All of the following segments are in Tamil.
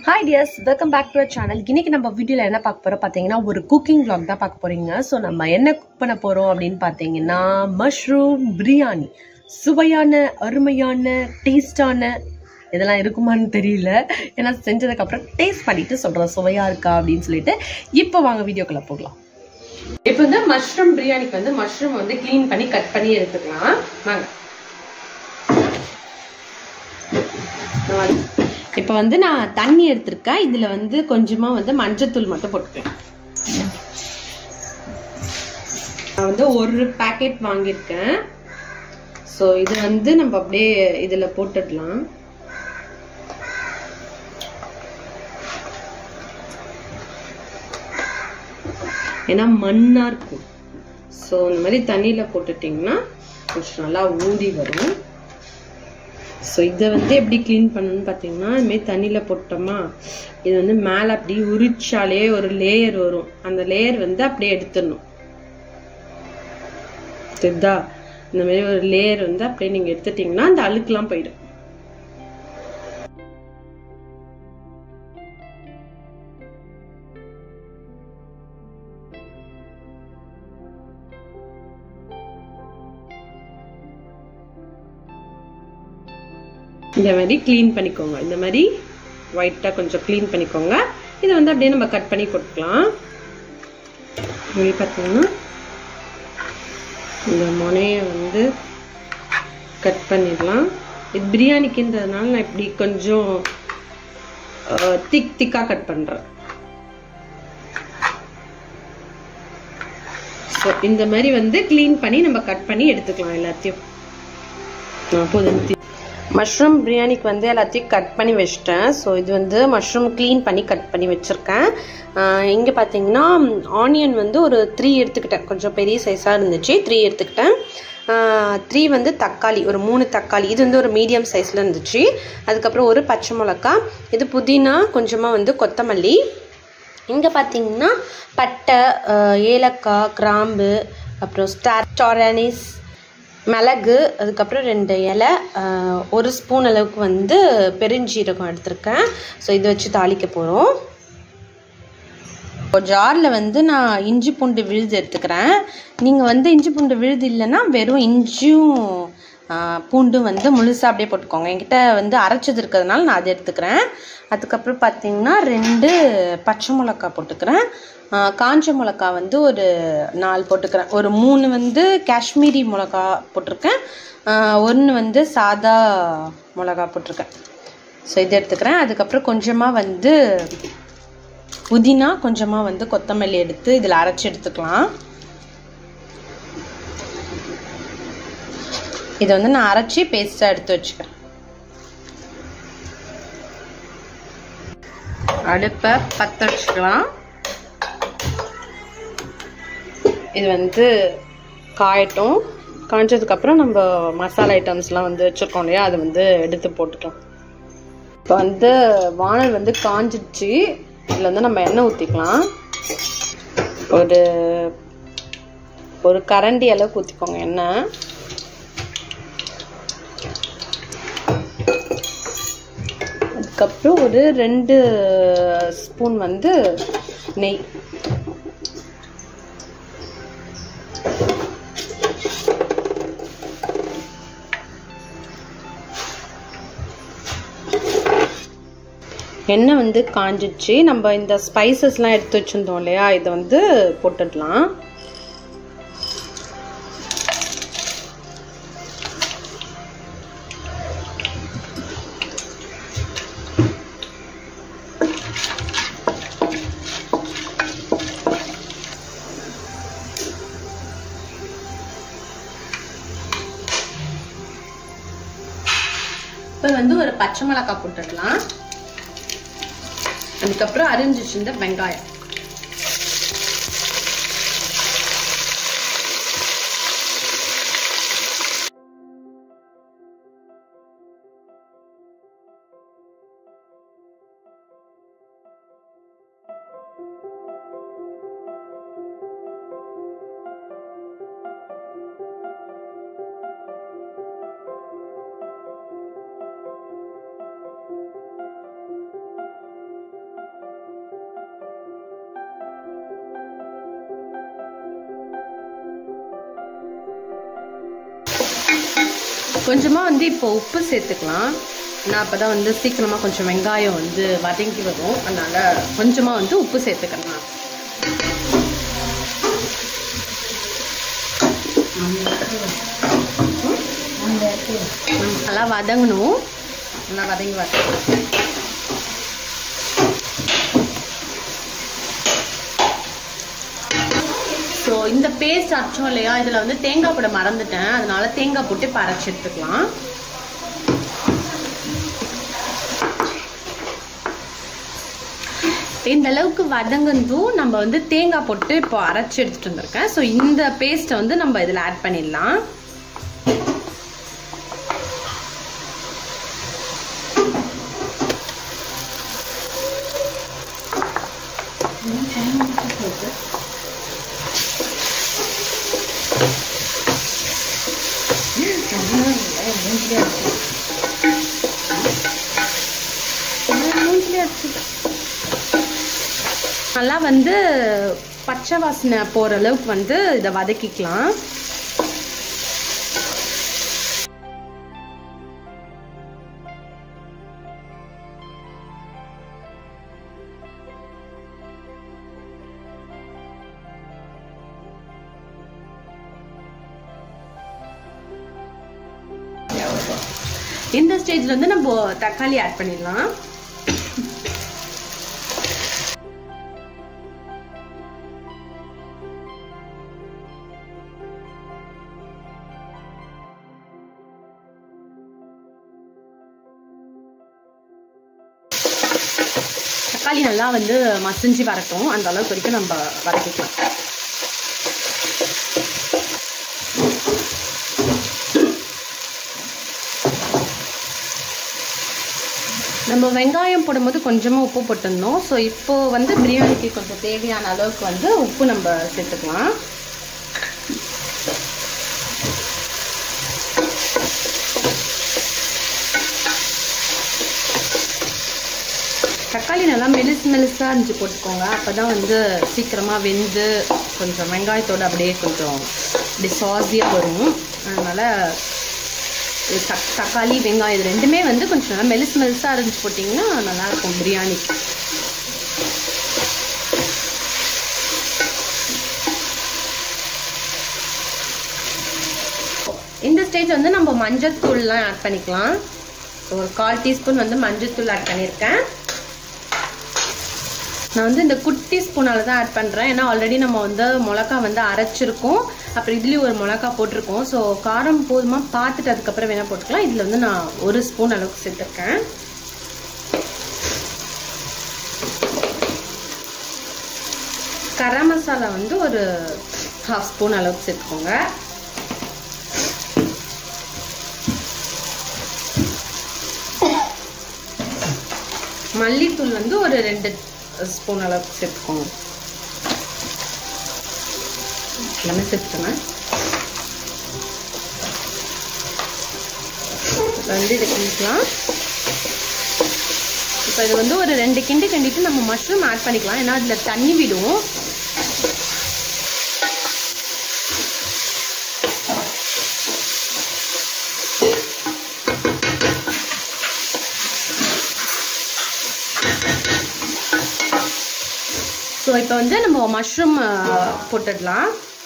Hi dears welcome back to our channel இன்னைக்கு நம்ம வீடியோவில் என்ன பார்க்க போறோம் பார்த்தீங்கன்னா ஒரு குக்கிங் vlog தான் பார்க்க போறீங்க ஸோ நம்ம என்ன குக் பண்ண போறோம் அப்படின்னு பார்த்தீங்கன்னா மஷ்ரூம் பிரியாணி சுவையான அருமையான டேஸ்டான இதெல்லாம் இருக்குமான்னு தெரியல ஏன்னா செஞ்சதுக்கு அப்புறம் டேஸ்ட் பண்ணிட்டு சொல்றேன் சுவையா இருக்கா அப்படின்னு சொல்லிட்டு இப்போ வாங்க வீடியோக்குள்ள போகலாம் இப்போ வந்து மஷ்ரூம் பிரியாணிக்கு வந்து மஷ்ரூம் வந்து க்ளீன் பண்ணி கட் பண்ணி எடுத்துக்கலாம் வாங்க இப்போ வந்து நான் தண்ணி எடுத்திருக்கேன் இதுல வந்து கொஞ்சமா வந்து மஞ்சத்தூள் மட்டும் போட்டுக்கலாம் நான் வந்து ஒரு பாக்கெட் வாங்கியிருக்கேன் ஸோ இது வந்து நம்ம அப்படியே இதுல போட்டுடலாம் ஏன்னா மண்ணா இருக்கும் ஸோ இந்த மாதிரி தண்ணியில போட்டுட்டிங்கன்னா கொஞ்சம் நல்லா ஊறி வரும் ஸோ இதை வந்து எப்படி க்ளீன் பண்ணணும்னு பார்த்தீங்கன்னா இதுமாரி தண்ணியில் போட்டோமா இது வந்து மேலே அப்படி உரிச்சாலே ஒரு லேயர் வரும் அந்த லேயர் வந்து அப்படியே எடுத்துடணும் தெரியுதா இந்த மாதிரி ஒரு லேயர் வந்து அப்படியே நீங்கள் எடுத்துட்டீங்கன்னா அந்த அழுக்குலாம் போயிடும் இந்த மாதிரி க்ளீன் பண்ணிக்கோங்க இந்த மாதிரி ஒயிட்டாக கொஞ்சம் க்ளீன் பண்ணிக்கோங்க இதை வந்து அப்படியே நம்ம கட் பண்ணி கொடுக்கலாம் இப்படி பார்த்தீங்கன்னா இந்த முனையை வந்து கட் பண்ணிடலாம் இது பிரியாணிக்குன்றதுனால நான் இப்படி கொஞ்சம் திக் திக்காக கட் பண்ணுறேன் ஸோ இந்த மாதிரி வந்து க்ளீன் பண்ணி நம்ம கட் பண்ணி எடுத்துக்கலாம் எல்லாத்தையும் போதும் மஷ்ரூம் பிரியாணிக்கு வந்து எல்லாத்தையும் கட் பண்ணி வச்சிட்டேன் ஸோ இது வந்து மஷ்ரூம் க்ளீன் பண்ணி கட் பண்ணி வச்சுருக்கேன் இங்கே பார்த்தீங்கன்னா ஆனியன் வந்து ஒரு த்ரீ எடுத்துக்கிட்டேன் கொஞ்சம் பெரிய சைஸாக இருந்துச்சு த்ரீ எடுத்துக்கிட்டேன் த்ரீ வந்து தக்காளி ஒரு மூணு தக்காளி இது வந்து ஒரு மீடியம் சைஸில் இருந்துச்சு அதுக்கப்புறம் ஒரு பச்சை மிளகா இது புதினா கொஞ்சமாக வந்து கொத்தமல்லி இங்கே பார்த்தீங்கன்னா பட்டை ஏலக்காய் கிராம்பு அப்புறம் ஸ்டார் ஸ்டாரானிஸ் மிளகு அதுக்கப்புறம் ரெண்டு இலை ஒரு ஸ்பூன் அளவுக்கு வந்து பெருஞ்சீரகம் எடுத்திருக்கேன் ஸோ இதை வச்சு தாளிக்க போகிறோம் இப்போ ஜாரில் வந்து நான் இஞ்சி பூண்டு விழுது எடுத்துக்கிறேன் நீங்கள் வந்து இஞ்சி பூண்டு விழுது இல்லைன்னா வெறும் இஞ்சியும் பூண்டும் வந்து முழுசாக அப்படியே போட்டுக்கோங்க என்கிட்ட வந்து அரைச்சது இருக்கிறதுனால நான் அதை எடுத்துக்கிறேன் அதுக்கப்புறம் பார்த்தீங்கன்னா ரெண்டு பச்சை மிளகா போட்டுக்கிறேன் காஞ்ச மிளகா வந்து ஒரு நாலு போட்டுக்கிறேன் ஒரு மூணு வந்து காஷ்மீரி மிளகா போட்டிருக்கேன் ஒன்று வந்து சாதா மிளகா போட்டிருக்கேன் ஸோ இது எடுத்துக்கிறேன் அதுக்கப்புறம் கொஞ்சமாக வந்து புதினா கொஞ்சமாக வந்து கொத்தமல்லி எடுத்து இதில் அரைச்சி எடுத்துக்கலாம் இதை வந்து நான் அரைச்சி பேஸ்ட்டாக எடுத்து வச்சுக்கிறேன் அடுப்பை பற்ற வச்சுக்கலாம் இது வந்து காயட்டும் காய்ச்சதுக்கப்புறம் நம்ம மசாலா ஐட்டம்ஸ்லாம் வந்து வச்சுருக்கோம் இல்லையா அதை வந்து எடுத்து போட்டுக்கலாம் இப்போ வந்து வானல் வந்து காஞ்சிடுச்சு இதில் வந்து நம்ம எண்ணெய் ஊற்றிக்கலாம் ஒரு ஒரு கரண்டி அளவுக்கு ஊற்றிக்கோங்க எண்ணெய் அதுக்கப்புறம் ஒரு ரெண்டு ஸ்பூன் வந்து நெய் எண்ணெய் வந்து காஞ்சிச்சு நம்ம இந்த ஸ்பைசஸ்லாம் எடுத்து வச்சுருந்தோம் இல்லையா இதை வந்து போட்டுடலாம் இப்போ வந்து ஒரு பச்சை மிளகாய் போட்டுடலாம் அதுக்கப்புறம் அரிஞ்சு வச்சிருந்த வெங்காயம் கொஞ்சமாக வந்து இப்போ உப்பு சேர்த்துக்கலாம் நான் அப்போ தான் வந்து சீக்கிரமாக கொஞ்சம் வெங்காயம் வந்து வதங்கி வரும் அதனால் கொஞ்சமாக வந்து உப்பு சேர்த்துக்கலாம் நல்லா வதங்கணும் நல்லா வதங்கி வதங்கணும் ஸோ இந்த பேஸ்ட் அரைச்சோம் இல்லையா இதில் வந்து தேங்காய் போட மறந்துட்டேன் அதனால தேங்காய் போட்டு இப்போ அரைச்சி எடுத்துக்கலாம் இந்த அளவுக்கு வதங்கந்தும் நம்ம வந்து தேங்காய் போட்டு இப்போ அரைச்சி எடுத்துட்டு வந்திருக்கேன் ஸோ இந்த பேஸ்ட்டை வந்து நம்ம இதில் ஆட் பண்ணிடலாம் நல்லா வந்து பச்சை வாசனை போகிற அளவுக்கு வந்து இதை வதக்கிக்கலாம் இந்த ஸ்டேஜ்ல வந்து நம்ம தக்காளி ஆட் பண்ணிடலாம் தக்காளி நல்லா வந்து மசிஞ்சு வரட்டும் அந்த அளவுக்கு வரைக்கும் நம்ம வதக்கிக்கலாம் நம்ம வெங்காயம் போடும்போது கொஞ்சமாக உப்பு போட்டிருந்தோம் ஸோ இப்போ வந்து பிரியாணிக்கு கொஞ்சம் தேவையான அளவுக்கு வந்து உப்பு நம்ம சேர்த்துக்கலாம் தக்காளி நல்லா மெலிஸ் மெலிசாக இருந்துச்சு போட்டுக்கோங்க அப்போ தான் வந்து சீக்கிரமாக வெந்து கொஞ்சம் வெங்காயத்தோடு அப்படியே கொஞ்சம் இப்படி சாஸியாக வரும் அதனால் தக் தக்காளி வெங்காயம் இது ரெண்டுமே வந்து கொஞ்சம் நல்லா மெலிஸ் மெலிசாக இருந்துச்சு போட்டிங்கன்னா நல்லாயிருக்கும் பிரியாணிக்கு இந்த ஸ்டேஜ் வந்து நம்ம மஞ்சள் தூள்லாம் ஆட் பண்ணிக்கலாம் ஒரு கால் டீஸ்பூன் வந்து மஞ்சள் தூள் ஆட் பண்ணியிருக்கேன் நான் வந்து இந்த குட்டி ஸ்பூனால தான் ஆட் பண்ணுறேன் ஏன்னா ஆல்ரெடி நம்ம வந்து மிளகா வந்து அரைச்சிருக்கோம் அப்புறம் இதுலேயும் ஒரு மிளகா போட்டிருக்கோம் ஸோ காரம் போதுமா பார்த்துட்டு அதுக்கப்புறம் வேணால் போட்டுக்கலாம் இதில் வந்து நான் ஒரு ஸ்பூன் அளவுக்கு சேர்த்துருக்கேன் கரம் மசாலா வந்து ஒரு ஹாஃப் ஸ்பூன் அளவுக்கு சேர்த்துக்கோங்க மல்லித்தூள் வந்து ஒரு ரெண்டு ஸ்பூன் அளவுக்கு சேர்த்துக்கோங்க எல்லாமே சேர்த்துக்கோங்க வந்து இதை கிண்டிக்கலாம் இப்போ இது வந்து ஒரு ரெண்டு கிண்டி கிண்டிட்டு நம்ம மஷ்ரூம் ஆட் பண்ணிக்கலாம் ஏன்னா அதில் தண்ணி விடும் ஸோ இப்போ வந்து நம்ம மஷ்ரூம் போட்டுடலாம்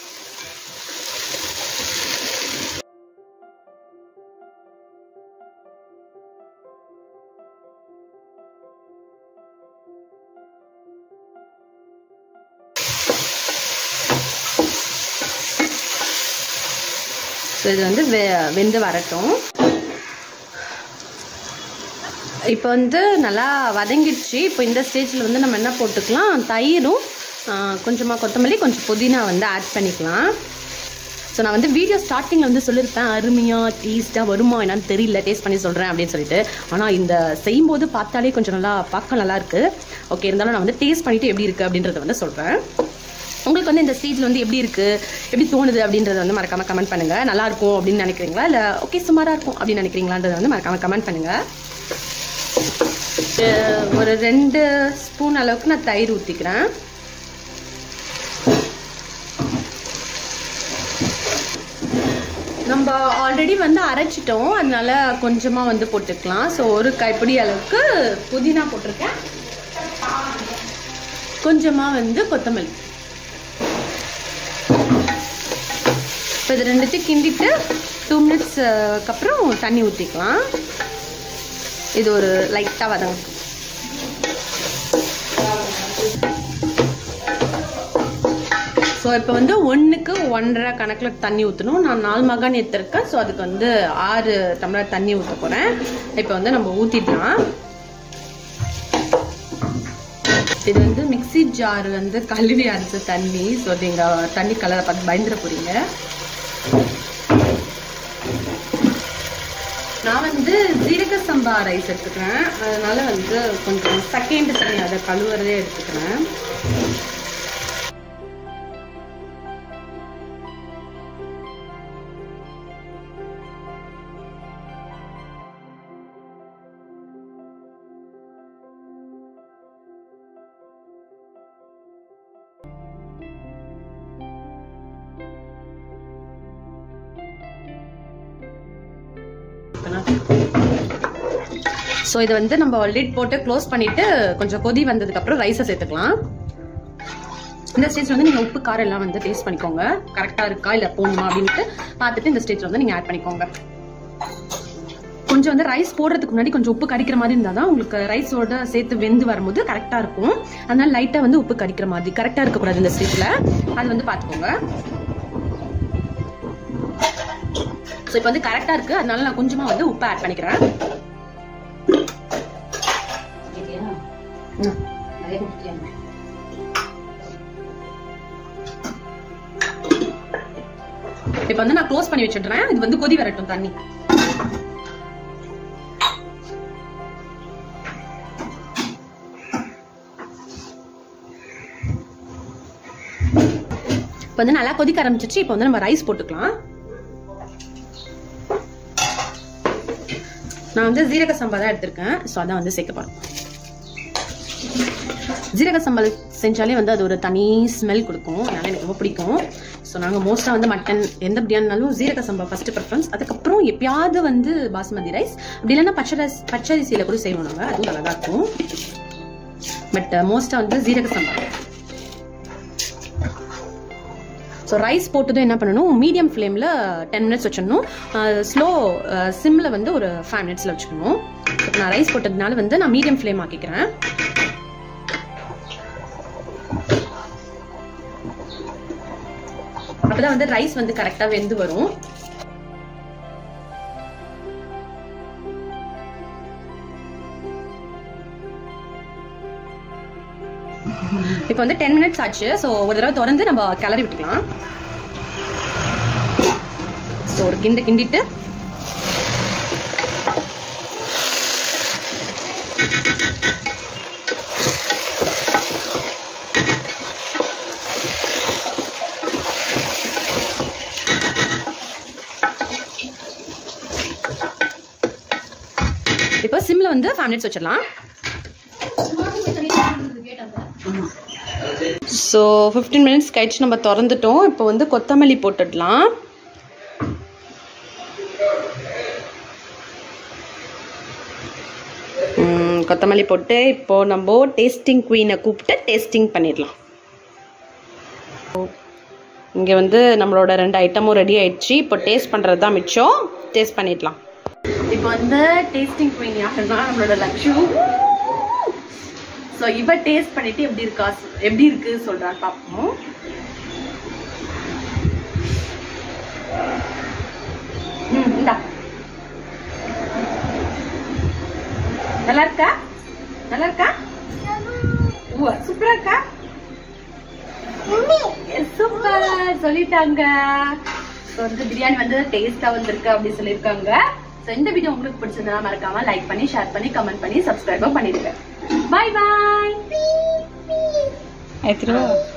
ஸோ இது வந்து வெ வெந்து வரட்டும் இப்போ வந்து நல்லா வதங்கிடுச்சு இப்போ இந்த ஸ்டேஜில் வந்து நம்ம என்ன போட்டுக்கலாம் தயிரும் கொஞ்சமாக கொத்தமல்லி கொஞ்சம் புதினா வந்து ஆட் பண்ணிக்கலாம் ஸோ நான் வந்து வீடியோ ஸ்டார்டிங்கில் வந்து சொல்லியிருப்பேன் அருமையாக டேஸ்ட்டாக வருமா என்னன்னு தெரியல டேஸ்ட் பண்ணி சொல்கிறேன் அப்படின்னு சொல்லிட்டு ஆனால் இந்த செய்யும்போது பார்த்தாலே கொஞ்சம் நல்லா பார்க்க நல்லா இருக்கு ஓகே இருந்தாலும் நான் வந்து டேஸ்ட் பண்ணிவிட்டு எப்படி இருக்குது அப்படின்றத வந்து சொல்கிறேன் உங்களுக்கு வந்து இந்த ஸ்டேஜில் வந்து எப்படி இருக்குது எப்படி தோணுது அப்படின்றத வந்து மறக்காமல் கமெண்ட் பண்ணுங்கள் நல்லா இருக்கும் அப்படின்னு நினைக்கிறீங்களா இல்லை ஓகே சுமாராக இருக்கும் அப்படின்னு நினைக்கிறீங்களான்றத வந்து மறக்காமல் கமெண்ட் பண்ணுங்கள் ஒரு ரெண்டு ஸ்பூன் அளவுக்கு நான் தயிர் ஊற்றிக்கிறேன் நம்ம ஆல்ரெடி வந்து அரைச்சிட்டோம் அதனால கொஞ்சமாக வந்து போட்டுக்கலாம் ஸோ ஒரு கைப்பிடி அளவுக்கு புதினா போட்டிருக்கேன் கொஞ்சமாக வந்து கொத்தமல்லி இப்போ இது ரெண்டுத்தையும் கிண்டிட்டு டூ மினிட்ஸ்க்கு அப்புறம் தண்ணி ஊற்றிக்கலாம் இது ஒரு லைட்டாக வதங்க ஸோ இப்போ வந்து ஒன்றுக்கு ஒன்றரை கணக்கில் தண்ணி ஊற்றணும் நான் நாலு மகான் எடுத்திருக்கேன் ஸோ அதுக்கு வந்து ஆறு டம்ளர் தண்ணி ஊற்ற போகிறேன் இப்போ வந்து நம்ம ஊற்றிடலாம் இது வந்து மிக்ஸி ஜார் வந்து கழுவி அரைச்ச தண்ணி ஸோ நீங்கள் தண்ணி கலரை பார்த்து பயந்துட போறீங்க நான் வந்து ஜீரக சம்பா ரைஸ் எடுத்துக்கிறேன் அதனால வந்து கொஞ்சம் செகண்ட் தண்ணி அதை கழுவுறதே எடுத்துக்கிறேன் ஸோ இதை வந்து நம்ம லிட் போட்டு க்ளோஸ் பண்ணிட்டு கொஞ்சம் கொதி வந்ததுக்கு அப்புறம் ரைஸை சேர்த்துக்கலாம் இந்த ஸ்டேஜ் வந்து நீங்க உப்பு காரம் எல்லாம் வந்து டேஸ்ட் பண்ணிக்கோங்க கரெக்டா இருக்கா இல்ல போகணுமா அப்படின்ட்டு பார்த்துட்டு இந்த ஸ்டேஜ் வந்து நீங்க ஆட் பண்ணிக்கோங்க கொஞ்சம் வந்து ரைஸ் போடுறதுக்கு முன்னாடி கொஞ்சம் உப்பு கடிக்கிற மாதிரி இருந்தால் தான் உங்களுக்கு ரைஸோட சேர்த்து வெந்து வரும்போது கரெக்டாக இருக்கும் அதனால லைட்டாக வந்து உப்பு கடிக்கிற மாதிரி கரெக்டாக இருக்கக்கூடாது இந்த ஸ்டேஜில் அது வந்து பார்த்துக்கோங்க ஸோ இப்போ வந்து கரெக்டாக இருக்கு அதனால நான் கொஞ்சமாக வந்து உப்பு ஆட் பண்ணிக்கிறேன் ம். இப்போ வந்து நான் க்ளோஸ் பண்ணி வச்சிடுறேன் இது வந்து கொதி வரட்டும் தண்ணி இப்போ வந்து நல்லா கொதிக்க ஆரம்பிச்சிச்சு இப்போ வந்து நம்ம ரைஸ் போட்டுக்கலாம் நான் வந்து ஜீரக சம்பா தான் எடுத்திருக்கேன் ஸோ அதான் வந்து சேர்க்க போறேன் ஜீரக சம்பல் செஞ்சாலே வந்து அது ஒரு தனி ஸ்மெல் கொடுக்கும் அதனால எனக்கு ரொம்ப பிடிக்கும் ஸோ நாங்கள் மோஸ்ட்டாக வந்து மட்டன் எந்த பிரியாணினாலும் ஜீரக சம்பா ஃபர்ஸ்ட் ப்ரிஃபரன்ஸ் அதுக்கப்புறம் எப்பயாவது வந்து பாஸ்மதி ரைஸ் அப்படி இல்லைன்னா பச்சை ரைஸ் பச்சரிசியில் கூட செய்வோம் நாங்கள் அதுவும் நல்லா தான் இருக்கும் பட் மோஸ்ட்டாக வந்து ஜீரக சம்பா ஸோ ரைஸ் போட்டதும் என்ன பண்ணணும் மீடியம் ஃப்ளேமில் டென் மினிட்ஸ் வச்சிடணும் ஸ்லோ சிம்மில் வந்து ஒரு ஃபைவ் மினிட்ஸில் வச்சுக்கணும் இப்போ நான் ரைஸ் போட்டதுனால வந்து நான் மீடியம் ஃப்ளேம் ஆக்கிக்கிறேன் அப்பதான் வந்து ரைஸ் வந்து கரெக்டா வெந்து வரும் இப்போ வந்து டென் மினிட்ஸ் ஆச்சு ஸோ ஒரு தடவை திறந்து நம்ம கிளறி விட்டுக்கலாம் ஸோ ஒரு கிண்டு கிண்டிட்டு இப்போ சிம்ல வந்து ஃபைவ் மினிட்ஸ் வச்சிடலாம் ஸோ ஃபிஃப்டீன் மினிட்ஸ் கழிச்சு நம்ம திறந்துட்டோம் இப்போ வந்து கொத்தமல்லி போட்டுடலாம் ம், கொத்தமல்லி போட்டு இப்போ நம்ம டேஸ்டிங் குவீனை கூப்பிட்டு டேஸ்டிங் பண்ணிடலாம் இங்கே வந்து நம்மளோட ரெண்டு ஐட்டமும் ரெடி ஆயிடுச்சு இப்போ டேஸ்ட் பண்ணுறது தான் மிச்சம் டேஸ்ட் பண்ணிடலாம் இப்போ வந்து டேஸ்டிங் குவீன் யாருன்னா நம்மளோட லக்ஷு ஸோ இவ டேஸ்ட் பண்ணிட்டு எப்படி இருக்கா எப்படி இருக்கு சொல்றான்னு பார்ப்போம் ம் இந்தா நல்லா இருக்கா நல்லா இருக்கா சூப்பரா இருக்கா சூப்பர் சொல்லிட்டாங்க ஸோ வந்து பிரியாணி வந்து டேஸ்டா வந்திருக்கு அப்படி சொல்லியிருக்காங்க ஸோ இந்த வீடியோ உங்களுக்கு பிடிச்சிருந்தா மறக்காம லைக் பண்ணி ஷேர் பண்ணி கமெண்ட் பண்ணி சப்ஸ்கிரைபும் பண்ணிடுங்க பாய் பாய் எடுத்துருவா